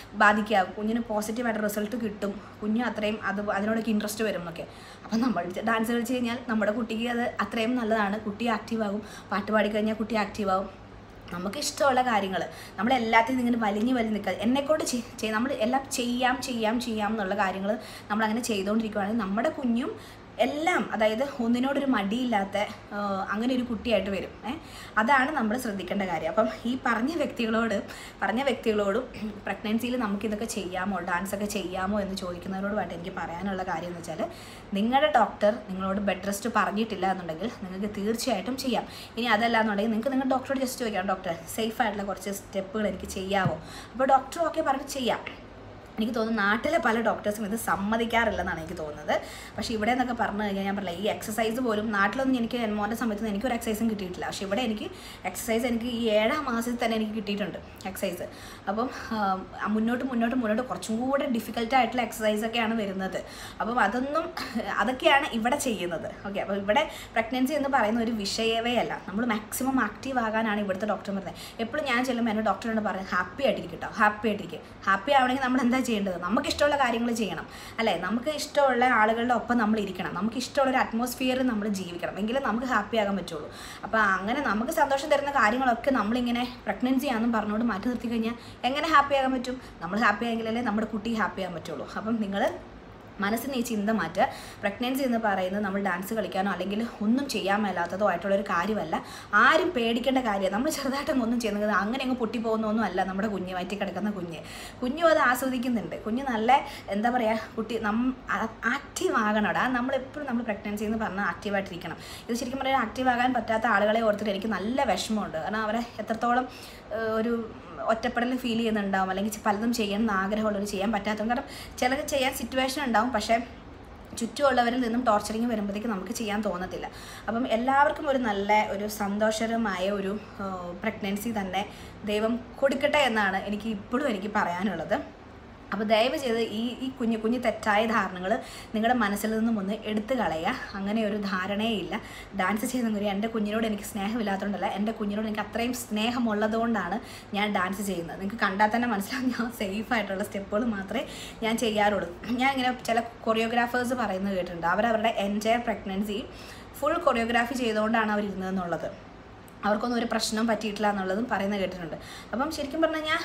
ബാധിക്കുക കുഞ്ഞിന് പോസിറ്റീവായിട്ട് റിസൾട്ട് കിട്ടും കുഞ്ഞ് അത്രയും അത് അതിനോടൊക്കെ ഇൻട്രസ്റ്റ് വരും എന്നൊക്കെ അപ്പം നമ്മൾ ഡാൻസ് കളിച്ച് കഴിഞ്ഞാൽ നമ്മുടെ കുട്ടിക്ക് അത് അത്രയും നല്ലതാണ് കുട്ടി ആക്റ്റീവ് ആകും പാട്ട് പാടിക്കഴിഞ്ഞാൽ കുട്ടി ആക്റ്റീവ് ആകും നമുക്ക് ഇഷ്ടമുള്ള കാര്യങ്ങൾ നമ്മൾ എല്ലാത്തിനും ഇങ്ങനെ വലിഞ്ഞ് വലിഞ്ഞ് നിൽക്കാതെ എന്നെക്കൊണ്ട് ചെയ് നമ്മൾ എല്ലാം ചെയ്യാം ചെയ്യാം ചെയ്യാം എന്നുള്ള കാര്യങ്ങൾ നമ്മളങ്ങനെ ചെയ്തുകൊണ്ടിരിക്കുകയാണെങ്കിൽ നമ്മുടെ കുഞ്ഞും എല്ലാം അതായത് ഒന്നിനോടൊരു മടിയില്ലാത്ത ആ, അങ്ങനെ ഒരു കുട്ടിയായിട്ട് വരും ഏ അതാണ് നമ്മൾ ശ്രദ്ധിക്കേണ്ട കാര്യം അപ്പം ഈ പറഞ്ഞ വ്യക്തികളോട് പറഞ്ഞ വ്യക്തികളോടും പ്രഗ്നൻസിയിൽ നമുക്കിതൊക്കെ ചെയ്യാമോ ഡാൻസ് ഒക്കെ ചെയ്യാമോ എന്ന് ചോദിക്കുന്നവരോടുമായിട്ട് എനിക്ക് പറയാനുള്ള കാര്യം എന്ന് വെച്ചാൽ നിങ്ങളുടെ ഡോക്ടർ നിങ്ങളോട് ബെഡ് റെസ്റ്റ് പറഞ്ഞിട്ടില്ല എന്നുണ്ടെങ്കിൽ നിങ്ങൾക്ക് തീർച്ചയായിട്ടും ചെയ്യാം ഇനി അതല്ല എന്നുണ്ടെങ്കിൽ നിങ്ങൾക്ക് നിങ്ങളുടെ ഡോക്ടറോട് ജസ്റ്റ് ചോദിക്കാം ഡോക്ടർ സേഫ് ആയിട്ടുള്ള കുറച്ച് സ്റ്റെപ്പുകൾ എനിക്ക് ചെയ്യാമോ അപ്പോൾ ഡോക്ടർ ഓക്കെ പറഞ്ഞ് ചെയ്യാം എനിക്ക് തോന്നുന്നു നാട്ടിലെ പല ഡോക്ടേഴ്സും ഇത് സമ്മതിക്കാറില്ലെന്നാണ് എനിക്ക് തോന്നുന്നത് പക്ഷേ ഇവിടെ എന്നൊക്കെ പറഞ്ഞു കഴിഞ്ഞാൽ ഞാൻ പറഞ്ഞില്ല ഈ എക്സസൈസ് പോലും നാട്ടിലൊന്നും എനിക്ക് മോൻ്റെ സമയത്ത് എനിക്കൊരു എക്സസൈസും കിട്ടിയിട്ടില്ല പക്ഷേ ഇവിടെ എനിക്ക് എക്സസൈസ് എനിക്ക് ഈ ഏഴാം മാസത്തിൽ തന്നെ എനിക്ക് കിട്ടിയിട്ടുണ്ട് എക്സസൈസ് അപ്പം ആ, മുന്നോട്ട് മുന്നോട്ട് മുന്നോട്ട് കുറച്ചും കൂടെ ഡിഫിക്കൽട്ട് ആയിട്ടുള്ള എക്സസൈസ് ഒക്കെയാണ് വരുന്നത് അപ്പം അതൊന്നും അതൊക്കെയാണ് ഇവിടെ ചെയ്യുന്നത് ഓക്കെ അപ്പോൾ ഇവിടെ പ്രഗ്നൻസി എന്ന് പറയുന്ന ഒരു വിഷയമേ അല്ല നമ്മൾ മാക്സിമം ആക്റ്റീവ് ആകാനാണ് ഇവിടുത്തെ ഡോക്ടർ പറയുന്നത് എപ്പോഴും ഞാൻ ചെല്ലുമ്പോൾ എൻ്റെ ഡോക്ടറിനോട് പറയും ഹാപ്പി ആയിട്ടിരിക്കും കേട്ടോ ഹാപ്പി ആയിട്ടിരിക്കും ഹാപ്പി ആവണമെങ്കിൽ നമ്മൾ എന്താ ചെയ്യേണ്ടത് നമുക്ക് ഇഷ്ടമുള്ള കാര്യങ്ങൾ ചെയ്യണം അല്ലേ നമുക്ക് ഇഷ്ടമുള്ള ആളുകളുടെ ഒപ്പം നമ്മൾ ഇരിക്കണം നമുക്ക് ഇഷ്ടമുള്ള ഒരു അറ്റ്മോസ്ഫിയറിൽ നമ്മൾ ജീവിക്കണം എങ്കിലും നമുക്ക് ഹാപ്പി ആകാൻ പറ്റുള്ളൂ അപ്പോൾ അങ്ങനെ നമുക്ക് സന്തോഷം തരുന്ന കാര്യങ്ങളൊക്കെ നമ്മളിങ്ങനെ പ്രഗ്നൻസി ആണെന്നും പറഞ്ഞുകൊണ്ട് മാറ്റി നിർത്തി കഴിഞ്ഞാൽ എങ്ങനെ ഹാപ്പി ആകാൻ പറ്റും നമ്മൾ ഹാപ്പി ആയെങ്കിലല്ലേ നമ്മുടെ കുട്ടി ഹാപ്പി ആകാൻ പറ്റുള്ളൂ അപ്പം നിങ്ങൾ മനസ്സിന് ഈ ചിന്ത മാറ്റുക പ്രഗ്നൻസി എന്ന് പറയുന്നത് നമ്മൾ ഡാൻസ് കളിക്കാനോ അല്ലെങ്കിൽ ഒന്നും ചെയ്യാൻ മേലാത്തതോ ആയിട്ടുള്ള ഒരു കാര്യമല്ല ആരും പേടിക്കേണ്ട കാര്യമാണ് നമ്മൾ ചെറുതായിട്ടങ്ങ് ഒന്നും ചെയ്യുന്നത് അങ്ങനെ അങ്ങ് പൊട്ടിപ്പോകുന്നൊന്നും അല്ല നമ്മുടെ കുഞ്ഞ് വയറ്റി കിടക്കുന്ന കുഞ്ഞ് കുഞ്ഞും അത് ആസ്വദിക്കുന്നുണ്ട് കുഞ്ഞ് നല്ല എന്താ പറയുക കുട്ടി നം ആക്റ്റീവ് ആകണോടാ നമ്മളെപ്പോഴും നമ്മൾ പ്രഗ്നൻസി എന്ന് പറഞ്ഞാൽ ആക്റ്റീവായിട്ടിരിക്കണം ഇത് ശരിക്കും പറഞ്ഞാൽ ആക്റ്റീവ് ആകാൻ പറ്റാത്ത ആളുകളെ ഓർത്തിട്ട് എനിക്ക് നല്ല വിഷമമുണ്ട് കാരണം അവരെ എത്രത്തോളം ഏഹ്, ഒരു ഒറ്റപ്പെടൽ ഫീൽ ചെയ്യുന്നുണ്ടാവും അല്ലെങ്കിൽ ചെ- പലതും ചെയ്യണം എന്ന് ആഗ്രഹമുള്ളവർ ചെയ്യാൻ പറ്റാത്തത് കാരണം ചിലത് ചെയ്യാൻ സിറ്റുവേഷൻ ഉണ്ടാവും പക്ഷേ ചുറ്റുമുള്ളവരിൽ നിന്നും ടോർച്ചറിങ് വരുമ്പോഴത്തേക്ക് നമുക്ക് ചെയ്യാൻ തോന്നത്തില്ല അപ്പം എല്ലാവർക്കും ഒരു നല്ല ഒരു സന്തോഷകരമായ ഒരു പ്രഗ്നൻസി തന്നെ ദൈവം കൊടുക്കട്ടെ എന്നാണ് എനിക്ക് ഇപ്പോഴും എനിക്ക് പറയാനുള്ളത് അപ്പോൾ ദയവ് ചെയ്ത് ഈ ഈ കുഞ്ഞു കുഞ്ഞു തെറ്റായ ധാരണകൾ നിങ്ങളുടെ മനസ്സിൽ നിന്നും ഒന്ന് എടുത്തു കളയുക അങ്ങനെ ഒരു ധാരണയേ ഇല്ല ഡാൻസ് ചെയ്യുന്ന എൻ്റെ കുഞ്ഞിനോട് എനിക്ക് സ്നേഹമില്ലാത്തതുകൊണ്ടല്ല എൻ്റെ കുഞ്ഞിനോട് എനിക്ക് അത്രയും സ്നേഹമുള്ളതുകൊണ്ടാണ് ഞാൻ ഡാൻസ് ചെയ്യുന്നത് നിങ്ങൾക്ക് കണ്ടാൽ തന്നെ മനസ്സിലാവും ഞാൻ സേഫ് ആയിട്ടുള്ള സ്റ്റെപ്പുകൾ മാത്രമേ ഞാൻ ചെയ്യാറുള്ളൂ ഞാൻ ഇങ്ങനെ ചില കൊറിയോഗ്രാഫേഴ്സ് പറയുന്നത് കേട്ടിട്ടുണ്ട് അവരവരുടെ എൻജയർ പ്രഗ്നൻസി ഫുൾ കൊറിയോഗ്രാഫി ചെയ്തുകൊണ്ടാണ് അവർ ഇരുന്നതെന്നുള്ളത് അവർക്കൊന്നും ഒരു പ്രശ്നം പറ്റിയിട്ടില്ല എന്നുള്ളതും പറയുന്നത് കേട്ടിട്ടുണ്ട് അപ്പം ശരിക്കും പറഞ്ഞു കഴിഞ്ഞാൽ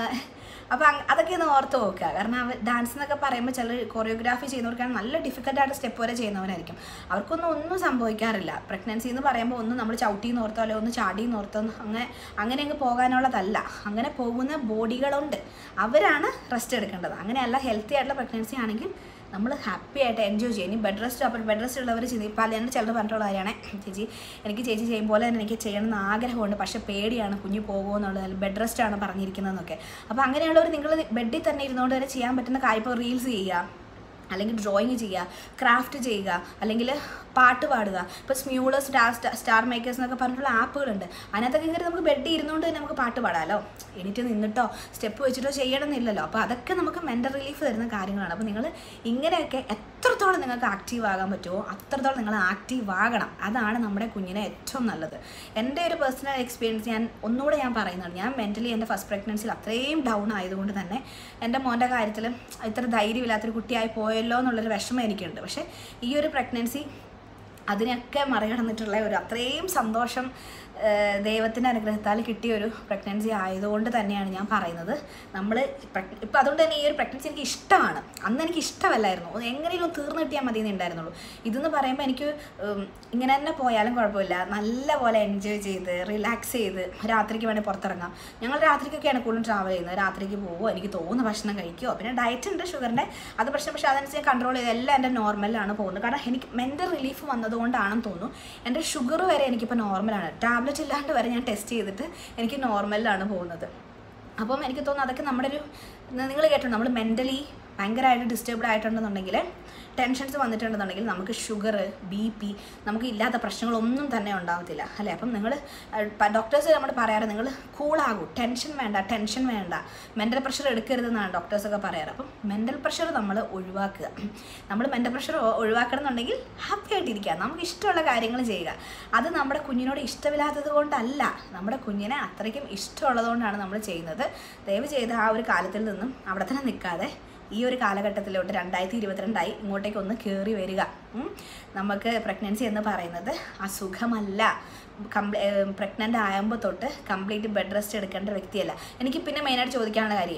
അപ്പോൾ അതൊക്കെ ഒന്ന് ഓർത്ത് നോക്കുക കാരണം അവർ ഡാൻസ് എന്നൊക്കെ പറയുമ്പോൾ ചില കൊറിയോഗ്രാഫി ചെയ്യുന്നവർക്കാണ് നല്ല ഡിഫിക്കൽട്ടായിട്ട് സ്റ്റെപ്പ് വരെ ചെയ്യുന്നവരായിരിക്കും അവർക്കൊന്നും ഒന്നും സംഭവിക്കാറില്ല പ്രഗ്നൻസി എന്ന് പറയുമ്പോൾ ഒന്ന് നമ്മൾ ചവിട്ടി നോർത്തോ അല്ലെങ്കിൽ ഒന്ന് ചാടി നോർത്തോ അങ്ങനെ അങ്ങനെ അങ്ങ് പോകാനുള്ളതല്ല അങ്ങനെ പോകുന്ന ബോഡികളുണ്ട് അവരാണ് റെസ്റ്റ് എടുക്കേണ്ടത് അങ്ങനെയല്ല ഹെൽത്തി ആയിട്ടുള്ള പ്രഗ്നൻസി ആണെങ്കിൽ നമ്മൾ ഹാപ്പി ആയിട്ട് എൻജോയ് ചെയ്യും ഇനി ബെഡ് റെസ്റ്റ് അപ്പോൾ ബെഡ് റെസ്റ്റ് ഉള്ളവർ ചിന്തി പല എൻ്റെ ചിലർ പറഞ്ഞിട്ടുള്ള കാര്യമാണ് ചേച്ചി എനിക്ക് ചേച്ചി ചെയ്യും പോലെ തന്നെ എനിക്ക് ചെയ്യണമെന്ന് ആഗ്രഹമുണ്ട് പക്ഷേ പേടിയാണ് കുഞ്ഞു പോകുമോ എന്നുള്ളത് ബെഡ് റെസ്റ്റ് ആണ് പറഞ്ഞിരിക്കുന്നതെന്നൊക്കെ അപ്പോൾ അങ്ങനെയുള്ളവർ നിങ്ങൾ ബെഡിൽ തന്നെ ഇരുന്നുകൊണ്ട് തന്നെ ചെയ്യാൻ പറ്റുന്ന കാര്യം ഇപ്പോൾ റീൽസ് ചെയ്യുക അല്ലെങ്കിൽ ഡ്രോയിങ് ചെയ്യുക ക്രാഫ്റ്റ് ചെയ്യുക അല്ലെങ്കിൽ പാട്ട് പാടുക ഇപ്പോൾ സ്മ്യൂള് സ്റ്റാർ സ്റ്റാർ മേക്കേഴ്സ് എന്നൊക്കെ പറഞ്ഞിട്ടുള്ള ആപ്പുകളുണ്ട് അതിനകത്തൊക്കെ കയറി നമുക്ക് ബെഡ് ഇരുന്നുകൊണ്ട് തന്നെ നമുക്ക് പാട്ട് പാടാമല്ലോ എണീറ്റ് നിന്നിട്ടോ സ്റ്റെപ്പ് വെച്ചിട്ടോ ചെയ്യണമെന്നില്ലല്ലോ അപ്പോൾ അതൊക്കെ നമുക്ക് മെൻ്റൽ റിലീഫ് തരുന്ന കാര്യങ്ങളാണ് അപ്പോൾ നിങ്ങൾ ഇങ്ങനെയൊക്കെ എത്രത്തോളം നിങ്ങൾക്ക് ആക്റ്റീവ് ആകാൻ പറ്റുമോ അത്രത്തോളം നിങ്ങൾ ആക്റ്റീവ് ആകണം അതാണ് നമ്മുടെ കുഞ്ഞിനെ ഏറ്റവും നല്ലത് എൻ്റെ ഒരു പേഴ്സണൽ എക്സ്പീരിയൻസ് ഞാൻ ഒന്നുകൂടെ ഞാൻ പറയുന്നുണ്ട് ഞാൻ മെൻ്റലി എൻ്റെ ഫസ്റ്റ് പ്രഗ്നൻസിയിൽ അത്രയും ഡൗൺ ആയതുകൊണ്ട് തന്നെ എൻ്റെ മോൻ്റെ കാര്യത്തിൽ ഇത്ര ധൈര്യമില്ലാത്തൊരു കുട്ടിയായി പോയല്ലോ എന്നുള്ളൊരു വിഷമം എനിക്കുണ്ട് പക്ഷേ ഈ ഒരു പ്രഗ്നൻസി അതിനൊക്കെ മറികടന്നിട്ടുള്ള ഒരു അത്രയും സന്തോഷം ഏഹ്, ദൈവത്തിൻ്റെ അനുഗ്രഹത്താൽ കിട്ടിയ ഒരു പ്രഗ്നൻസി ആയതുകൊണ്ട് തന്നെയാണ് ഞാൻ പറയുന്നത് നമ്മൾ ഇപ്പം അതുകൊണ്ട് തന്നെ ഈ ഒരു പ്രഗ്നൻസി എനിക്ക് ഇഷ്ടമാണ് അന്ന് എനിക്ക് ഇഷ്ടമല്ലായിരുന്നു ഒന്ന് എങ്ങനെയും തീർന്നു കിട്ടിയാൽ മതി എന്നേ ഉണ്ടായിരുന്നുള്ളൂ ഇതെന്ന് പറയുമ്പോൾ എനിക്ക് ഉം, ഇങ്ങനെ തന്നെ പോയാലും കുഴപ്പമില്ല നല്ല പോലെ എൻജോയ് ചെയ്ത് റിലാക്സ് ചെയ്ത് രാത്രിക്ക് വേണേൽ പുറത്തിറങ്ങാം ഞങ്ങൾ രാത്രിക്കൊക്കെയാണ് കൂടുതലും ട്രാവൽ ചെയ്യുന്നത് രാത്രിക്ക് പോവുമോ എനിക്ക് തോന്നുന്ന ഭക്ഷണം കഴിക്കുമോ പിന്നെ ഡയറ്റ് ഉണ്ട് ഷുഗറിൻ്റെ അത് പ്രശ്നം പക്ഷേ അതനുസരിച്ച് കൺട്രോൾ ചെയ്ത് എല്ലാം എൻ്റെ നോർമലാണ് പോകുന്നത് കാരണം എനിക്ക് മെൻ്റൽ റിലീഫ് വന്നതുകൊണ്ടാണെന്ന് തോന്നുന്നു എൻ്റെ ഷുഗർ വരെ എനിക്കിപ്പോൾ നോർമലാണ് ടാബ്ലറ്റ് ഇല്ലാണ്ട് വരെ ഞാൻ ടെസ്റ്റ് ചെയ്തിട്ട് എനിക്ക് നോർമലിലാണ് പോകുന്നത് അപ്പം എനിക്ക് തോന്നുന്നു അതൊക്കെ നമ്മുടെ ഒരു നിങ്ങൾ കേട്ടോ നമ്മൾ മെൻ്റലി ഭയങ്കരമായിട്ട് ഡിസ്റ്റർബ്ഡ് ആയിട്ടുണ്ടെന്നുണ്ടെങ്കിൽ ടെൻഷൻസ് വന്നിട്ടുണ്ടെന്നുണ്ടെങ്കിൽ നമുക്ക് ഷുഗർ ബി പി നമുക്ക് ഇല്ലാത്ത പ്രശ്നങ്ങളൊന്നും തന്നെ ഉണ്ടാകത്തില്ല അല്ലേ അപ്പം നിങ്ങൾ ഡോക്ടേഴ്സ് നമ്മൾ പറയാറ് നിങ്ങൾ കൂളാകൂ ടെൻഷൻ വേണ്ട ടെൻഷൻ വേണ്ട മെൻ്റൽ പ്രഷർ എടുക്കരുതെന്നാണ് ഡോക്ടേഴ്സൊക്കെ പറയാറ് അപ്പം മെൻ്റൽ പ്രഷർ നമ്മൾ ഒഴിവാക്കുക നമ്മൾ മെൻ്റൽ പ്രഷർ ഒഴിവാക്കണം എന്നുണ്ടെങ്കിൽ ഹാപ്പി ആയിട്ടിരിക്കുക നമുക്ക് ഇഷ്ടമുള്ള കാര്യങ്ങൾ ചെയ്യുക അത് നമ്മുടെ കുഞ്ഞിനോട് ഇഷ്ടമില്ലാത്തത് കൊണ്ടല്ല നമ്മുടെ കുഞ്ഞിനെ അത്രയ്ക്കും ഇഷ്ടമുള്ളതുകൊണ്ടാണ് നമ്മൾ ചെയ്യുന്നത് ദയവ് ചെയ്ത് ആ ഒരു കാലത്തിൽ നിന്നും അവിടെ തന്നെ നിൽക്കാതെ ഈ ഒരു കാലഘട്ടത്തിലോട്ട് രണ്ടായിരത്തി ഇരുപത്തിരണ്ടായി ഇങ്ങോട്ടേക്ക് ഒന്ന് കയറി വരിക ഉം. നമുക്ക് പ്രഗ്നൻസി എന്ന് പറയുന്നത് അസുഖമല്ല കംപ്ലീ പ്രഗ്നൻ്റ് ആകുമ്പോൾ തൊട്ട് കംപ്ലീറ്റ് ബെഡ് റെസ്റ്റ് എടുക്കേണ്ട വ്യക്തിയല്ല എനിക്ക് പിന്നെ മെയിനായിട്ട് ചോദിക്കാനുള്ള കാര്യം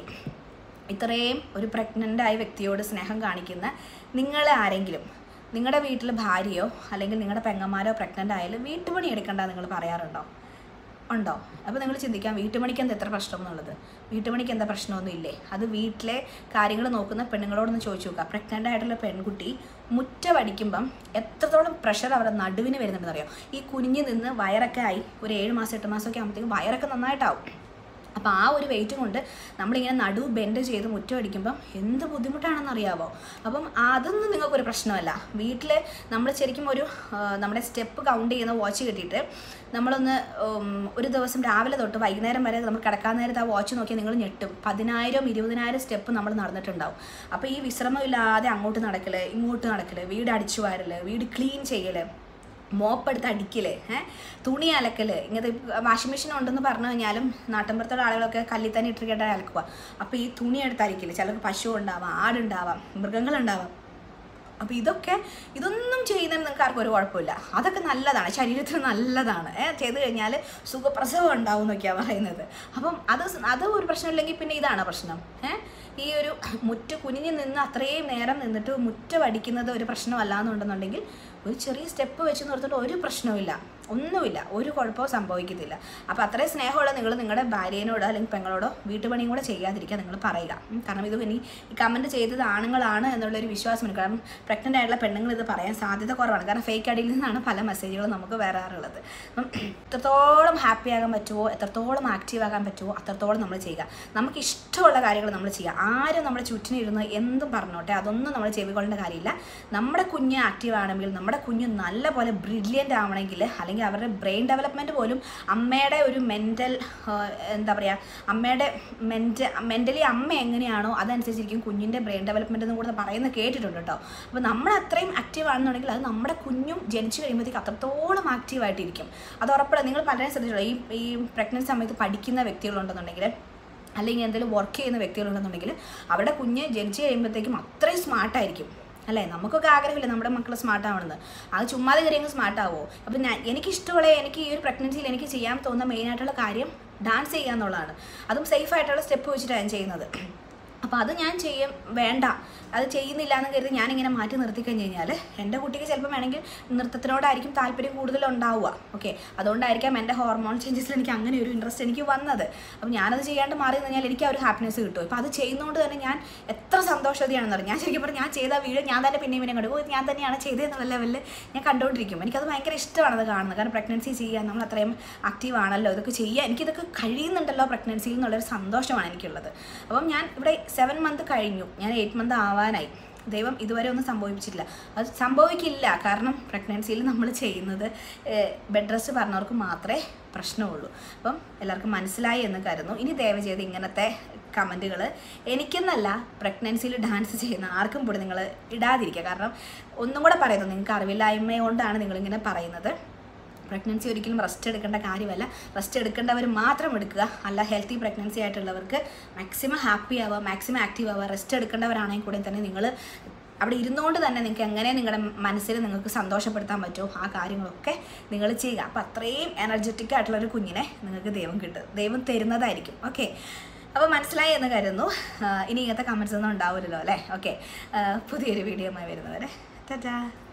ഇത്രയും ഒരു പ്രഗ്നൻ്റ് ആയ വ്യക്തിയോട് സ്നേഹം കാണിക്കുന്ന നിങ്ങളെ ആരെങ്കിലും നിങ്ങളുടെ വീട്ടിൽ ഭാര്യയോ അല്ലെങ്കിൽ നിങ്ങളുടെ പെങ്ങന്മാരോ പ്രഗ്നൻ്റ് ആയാലും വീട്ടുപണി എടുക്കണ്ട നിങ്ങൾ പറയാറുണ്ടോ ഉണ്ടോ അപ്പോൾ നിങ്ങൾ ചിന്തിക്കാം വീട്ടുപണിക്ക് എന്താ എത്ര പ്രശ്നം എന്നുള്ളത് വീട്ടുപണിക്ക് എന്താ പ്രശ്നമൊന്നും ഇല്ലേ അത് വീട്ടിലെ കാര്യങ്ങൾ നോക്കുന്ന പെണ്ണുങ്ങളോടൊന്ന് ചോദിച്ചു നോക്കുക പ്രഗ്നൻ്റ് ആയിട്ടുള്ള പെൺകുട്ടി മുറ്റ പഠിക്കുമ്പം എത്രത്തോളം പ്രഷർ അവരുടെ നടുവിന് വരുന്നുണ്ടെന്ന് അറിയോ ഈ കുനിഞ്ഞ് നിന്ന് വയറൊക്കെ ആയി ഒരു ഏഴ് മാസം എട്ട് മാസമൊക്കെ ആകുമ്പോഴത്തേക്കും വയറൊക്കെ നന്നായിട്ടാവും അപ്പോൾ ആ ഒരു വെയിറ്റ് കൊണ്ട് നമ്മളിങ്ങനെ നടു ബെൻഡ് ചെയ്ത് മുറ്റം അടിക്കുമ്പം എന്ത് ബുദ്ധിമുട്ടാണെന്ന് അറിയാവോ അപ്പം അതൊന്നും നിങ്ങൾക്കൊരു പ്രശ്നമല്ല വീട്ടിൽ നമ്മൾ ശരിക്കും ഒരു ആ, നമ്മുടെ സ്റ്റെപ്പ് കൗണ്ട് ചെയ്യുന്ന വാച്ച് കിട്ടിയിട്ട് നമ്മളൊന്ന് ഉം, ഒരു ദിവസം രാവിലെ തൊട്ട് വൈകുന്നേരം വരെ നമ്മൾ കിടക്കാൻ നേരത്ത് ആ വാച്ച് നോക്കിയാൽ നിങ്ങൾ ഞെട്ടും പതിനായിരം ഇരുപതിനായിരം സ്റ്റെപ്പ് നമ്മൾ നടന്നിട്ടുണ്ടാവും അപ്പോൾ ഈ വിശ്രമമില്ലാതെ അങ്ങോട്ട് നടക്കൽ ഇങ്ങോട്ട് നടക്കൽ വീട് അടിച്ചു വാരൽ വീട് ക്ലീൻ ചെയ്യൽ മോപ്പെടുത്ത് അടിക്കല് ഏഹ് തുണി അലക്കല് ഇങ്ങനത്തെ വാഷിംഗ് മെഷീൻ ഉണ്ടെന്ന് പറഞ്ഞു കഴിഞ്ഞാലും നാട്ടിൻപുറത്തുള്ള ആളുകളൊക്കെ കല്ലിൽ തന്നെ ഇട്ടിരിക്കേണ്ട അലക്കുക അപ്പോൾ ഈ തുണി എടുത്ത് അരിക്കില്ല ചിലർക്ക് പശു ഉണ്ടാവാം ആടുണ്ടാവാം മൃഗങ്ങളുണ്ടാവാം അപ്പോൾ ഇതൊക്കെ ഇതൊന്നും ചെയ്യുന്നതിന് നിങ്ങൾക്ക് ആർക്കും ഒരു കുഴപ്പമില്ല അതൊക്കെ നല്ലതാണ് ശരീരത്തിന് നല്ലതാണ് ഏ ചെയ്ത് കഴിഞ്ഞാൽ സുഖപ്രസവം ഉണ്ടാവും എന്നൊക്കെയാണ് പറയുന്നത് അപ്പം അത് സ് അത് ഒരു പ്രശ്നമില്ലെങ്കിൽ പിന്നെ ഇതാണ് പ്രശ്നം ഏ ഈ ഒരു മുറ്റ കുനിഞ്ഞ് നിന്ന് അത്രയും നേരം നിന്നിട്ട് മുറ്റ വടിക്കുന്നത് ഒരു പ്രശ്നമല്ല എന്നുണ്ടെന്നുണ്ടെങ്കിൽ ഒരു ചെറിയ സ്റ്റെപ്പ് വെച്ച് നിർത്തിട്ട് ഒരു പ്രശ്നവുമില്ല ഒന്നുമില്ല ഒരു കുഴപ്പവും സംഭവിക്കത്തില്ല അപ്പോൾ അത്രയും സ്നേഹമുള്ള നിങ്ങൾ നിങ്ങളുടെ ഭാര്യേനോടോ അല്ലെങ്കിൽ പെങ്ങളോടോ വീട്ടുപണിയും കൂടെ ചെയ്യാതിരിക്കുക നിങ്ങൾ പറയുക ഉം, കാരണം ഇത് ഇനി ഈ കമൻറ്റ് ചെയ്തത് ആണുങ്ങളാണ് എന്നുള്ളൊരു വിശ്വാസമുണ്ട് കാരണം പ്രഗ്നൻ്റ് ആയിട്ടുള്ള പെണ്ണുങ്ങൾ ഇത് പറയാൻ സാധ്യത കുറവാണ് കാരണം ഫേക്ക് അടിയിൽ നിന്നാണ് പല മെസ്സേജുകളും നമുക്ക് വരാറുള്ളത് അപ്പം എത്രത്തോളം ഹാപ്പി ആകാൻ പറ്റുമോ എത്രത്തോളം ആക്റ്റീവ് ആകാൻ പറ്റുമോ അത്രത്തോളം നമ്മൾ ചെയ്യുക നമുക്ക് ഇഷ്ടമുള്ള കാര്യങ്ങൾ നമ്മൾ ചെയ്യുക ആരും നമ്മുടെ ചുറ്റിനിരുന്ന് എന്തും പറഞ്ഞോട്ടെ അതൊന്നും നമ്മൾ ചെവികൊള്ളേണ്ട കാര്യമില്ല നമ്മുടെ കുഞ്ഞ് ആക്റ്റീവ് ആണെങ്കിൽ നമ്മുടെ കുഞ്ഞ് നല്ല പോലെ ബ്രില്യൻ്റ് ആവണമെങ്കിൽ അല്ലെങ്കിൽ അവരുടെ ബ്രെയിൻ ഡെവലപ്മെൻറ്റ് പോലും അമ്മയുടെ ഒരു മെൻ്റൽ എന്താ പറയുക അമ്മയുടെ മെൻ്റ മെൻ്റലി അമ്മ എങ്ങനെയാണോ അതനുസരിച്ചിരിക്കും കുഞ്ഞിൻ്റെ ബ്രെയിൻ ഡെവലപ്മെൻറ്റ് എന്ന് കൂടെ പറയുന്നത് കേട്ടിട്ടുണ്ട് കേട്ടോ അപ്പോൾ നമ്മൾ അത്രയും ആക്റ്റീവ് ആണെന്നുണ്ടെങ്കിൽ അത് നമ്മുടെ കുഞ്ഞും ജനിച്ചു കഴിയുമ്പോഴത്തേക്ക് അത്രത്തോളം ആക്റ്റീവ് ആയിട്ടിരിക്കും അത് ഉറപ്പാണ് നിങ്ങൾ പലരും ശ്രദ്ധിച്ചോ ഈ ഈ പ്രഗ്നൻസി സമയത്ത് പഠിക്കുന്ന വ്യക്തികളുണ്ടെന്നുണ്ടെങ്കിൽ അല്ലെങ്കിൽ എന്തെങ്കിലും വർക്ക് ചെയ്യുന്ന വ്യക്തികളുണ്ടെന്നുണ്ടെങ്കിൽ അവരുടെ കുഞ്ഞ് ജനിച്ചു കഴിയുമ്പോഴത്തേക്കും അത്രയും സ്മാർട്ടായിരിക്കും അല്ലേ നമുക്കൊക്കെ ആഗ്രഹമില്ല നമ്മുടെ മക്കൾ സ്മാർട്ട് ആവണമെന്ന് അത് ചുമ്മാതെ കയറിയെങ്കിൽ സ്മാർട്ട് ആവുമോ അപ്പം ഞാൻ എനിക്കിഷ്ടമുള്ള എനിക്ക് ഈ ഒരു പ്രഗ്നൻസിയിൽ എനിക്ക് ചെയ്യാൻ തോന്നുന്ന മെയിനായിട്ടുള്ള കാര്യം ഡാൻസ് ചെയ്യുക എന്നുള്ളതാണ് അതും സേഫ് ആയിട്ടുള്ള സ്റ്റെപ്പ് വെച്ചിട്ടാണ് ഞാൻ ചെയ്യുന്നത് അപ്പോൾ അത് ഞാൻ ചെയ്യും വേണ്ട അത് ചെയ്യുന്നില്ല എന്ന് കരുതി ഞാനിങ്ങനെ മാറ്റി നിർത്തി കഴിഞ്ഞ് കഴിഞ്ഞാൽ എൻ്റെ കുട്ടിക്ക് ചിലപ്പോൾ വേണമെങ്കിൽ നൃത്തത്തിനോടായിരിക്കും താല്പര്യം കൂടുതൽ ഉണ്ടാവുക ഓക്കെ അതുകൊണ്ടായിരിക്കാം എൻ്റെ ഹോർമോൺ ചേഞ്ചസിൽ എനിക്ക് അങ്ങനെ ഒരു ഇൻട്രസ്റ്റ് എനിക്ക് വന്നത് അപ്പം ഞാനത് ചെയ്യാണ്ട് മാറി കഴിഞ്ഞാൽ എനിക്ക് ആ ഒരു ഹാപ്പിനെസ് കിട്ടും അപ്പോൾ അത് ചെയ്യുന്നതുകൊണ്ട് തന്നെ ഞാൻ എത്ര സന്തോഷവതിയാണെന്ന് പറയും ഞാൻ ശരിക്കും പറഞ്ഞാൽ ഞാൻ ചെയ്ത വീഡിയോ ഞാൻ തന്നെ പിന്നെയും പിന്നെയും കണ്ടു ഓ, ഞാൻ തന്നെയാണ് ചെയ്തതെന്നുള്ള ലെവലിൽ ഞാൻ കണ്ടുകൊണ്ടിരിക്കും എനിക്കത് ഭയങ്കര ഇഷ്ടമാണ് അത് കാണുന്നത് കാരണം പ്രഗ്നൻസി ചെയ്യാൻ നമ്മൾ അത്രയും ആക്റ്റീവ് ആണല്ലോ ഇതൊക്കെ ചെയ്യുക എനിക്കിതൊക്കെ കഴിയുന്നുണ്ടല്ലോ പ്രഗ്നൻസിയിൽ എന്നുള്ളൊരു സന്തോഷമാണ് എനിക്കുള്ളത് അപ്പം ഞാൻ ഇവിടെ സെവൻ മന്ത് കഴിഞ്ഞു ഞാൻ എയ്റ്റ് മന്ത് ആവാനായി ദൈവം ഇതുവരെ ഒന്നും സംഭവിച്ചിട്ടില്ല അത് സംഭവിക്കില്ല കാരണം പ്രഗ്നൻസിയിൽ നമ്മൾ ചെയ്യുന്നത് ബെഡ് റെസ്റ്റ് പറഞ്ഞവർക്ക് മാത്രമേ പ്രശ്നമുള്ളൂ അപ്പം എല്ലാവർക്കും മനസ്സിലായി എന്ന് കരുതുന്നു ഇനി ദയവ് ചെയ്ത് ഇങ്ങനത്തെ കമൻറ്റുകൾ എനിക്കെന്നല്ല പ്രഗ്നൻസിയിൽ ഡാൻസ് ചെയ്യുന്ന ആർക്കും കൂടി നിങ്ങൾ ഇടാതിരിക്കുക കാരണം ഒന്നും കൂടെ പറയുന്നു നിങ്ങൾക്ക് അറിവില്ലായ്മ കൊണ്ടാണ് നിങ്ങളിങ്ങനെ പറയുന്നത് പ്രഗ്നൻസി ഒരിക്കലും റെസ്റ്റ് എടുക്കേണ്ട കാര്യമല്ല റെസ്റ്റ് എടുക്കേണ്ടവർ മാത്രം എടുക്കുക അല്ല ഹെൽത്തി പ്രഗ്നൻസി ആയിട്ടുള്ളവർക്ക് മാക്സിമം ഹാപ്പി ആവുക മാക്സിമം ആക്റ്റീവ് ആവുക റെസ്റ്റ് എടുക്കേണ്ടവരാണെങ്കിൽ കൂടെ തന്നെ നിങ്ങൾ അവിടെ ഇരുന്നുകൊണ്ട് തന്നെ നിങ്ങൾക്ക് എങ്ങനെ നിങ്ങളുടെ മനസ്സിൽ നിങ്ങൾക്ക് സന്തോഷപ്പെടുത്താൻ പറ്റുമോ ആ കാര്യങ്ങളൊക്കെ നിങ്ങൾ ചെയ്യുക അപ്പോൾ അത്രയും എനർജറ്റിക് ആയിട്ടുള്ളൊരു കുഞ്ഞിനെ നിങ്ങൾക്ക് ദൈവം കിട്ടും ദൈവം തരുന്നതായിരിക്കും ഓക്കെ അപ്പോൾ മനസ്സിലായി എന്ന് കരുതുന്നു ആ, ഇനി ഇങ്ങനത്തെ കമൻസ് ഒന്നും ഉണ്ടാവില്ലല്ലോ അല്ലേ ഓക്കെ പുതിയൊരു വീഡിയോ വരുന്നവരെ ടാറ്റാ